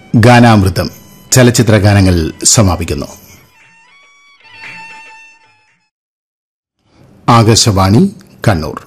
ഗാനാമൃതം ചലച്ചിത്ര ഗാനങ്ങൾ സമാപിക്കുന്നു ആകാശവാണി കണ്ണൂർ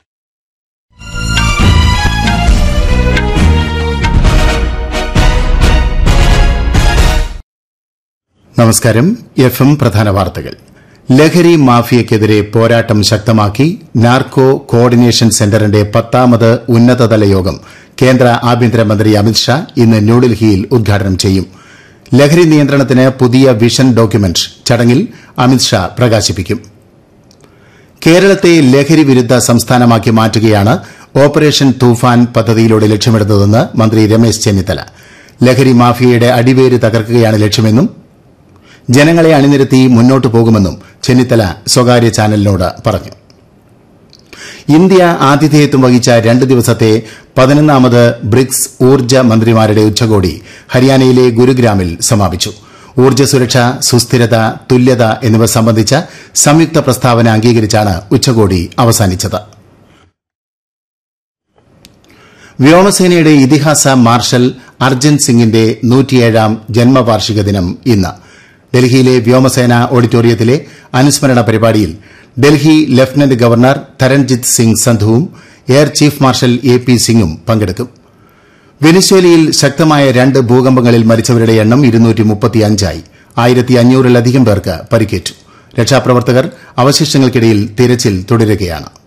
നമസ്കാരം എഫ് എം പ്രധാന വാർത്തകൾ ലഹരി മാഫിയയ്ക്കെതിരെ പോരാട്ടം ശക്തമാക്കി നാർക്കോ കോർഡിനേഷൻ സെന്ററിന്റെ പത്താമത് ഉന്നതതല യോഗം കേന്ദ്ര ആഭ്യന്തരമന്ത്രി അമിത്ഷാ ഇന്ന് ന്യൂഡൽഹിയിൽ ഉദ്ഘാടനം ചെയ്യും ലഹരി നിയന്ത്രണത്തിന് പുതിയ വിഷൻ ഡോക്യുമെന്റ് ചടങ്ങിൽ അമിത്ഷാ പ്രകാശിപ്പിക്കും കേരളത്തെ ലഹരി വിരുദ്ധ സംസ്ഥാനമാക്കി മാറ്റുകയാണ് ഓപ്പറേഷൻ തൂഫാൻ പദ്ധതിയിലൂടെ ലക്ഷ്യമിടുന്നതെന്ന് മന്ത്രി രമേശ് ചെന്നിത്തല ലഹരി മാഫിയയുടെ അടിവേര് തകർക്കുകയാണ് ലക്ഷ്യമെന്നും ജനങ്ങളെ അണിനിരത്തി മുന്നോട്ടു പോകുമെന്നും ചെന്നിത്തല സ്വകാര്യ ചാനലിനോട് പറഞ്ഞു ഇന്ത്യ ആതിഥേയത്വം വഹിച്ച രണ്ട് ദിവസത്തെ പതിനൊന്നാമത് ബ്രിക്സ് ഊർജ്ജ മന്ത്രിമാരുടെ ഉച്ചകോടി ഹരിയാനയിലെ ഗുരുഗ്രാമിൽ സമാപിച്ചു ഊർജ്ജ സുരക്ഷ സുസ്ഥിരത തുല്യത എന്നിവ സംബന്ധിച്ച സംയുക്ത പ്രസ്താവന അംഗീകരിച്ചാണ് ഉച്ചകോടി അവസാനിച്ചത് വ്യോമസേനയുടെ ഇതിഹാസ മാർഷൽ അർജൻ സിംഗിന്റെ നൂറ്റിയേഴാം ജന്മവാർഷിക ദിനം ഇന്ന് ഡൽഹിയിലെ വ്യോമസേന ഓഡിറ്റോറിയത്തിലെ അനുസ്മരണ പരിപാടിയിൽ ഡൽഹി ലഫ്റ്റനന്റ് ഗവർണർ തരൺജിത് സിംഗ് സന്ധുവും air chief marshal A P സിംഗും പങ്കെടുക്കും വെനിസ്വേലയിൽ ശക്തമായ രണ്ട് ഭൂകമ്പങ്ങളിൽ മരിച്ചവരുടെ എണ്ണം ആയി ആയിരത്തി അഞ്ഞൂറിലധികം പേർക്ക് പരിക്കേറ്റു രക്ഷാപ്രവർത്തകർ അവശിഷ്ടങ്ങൾക്കിടയിൽ തിരച്ചിൽ തുടരുകയാണ്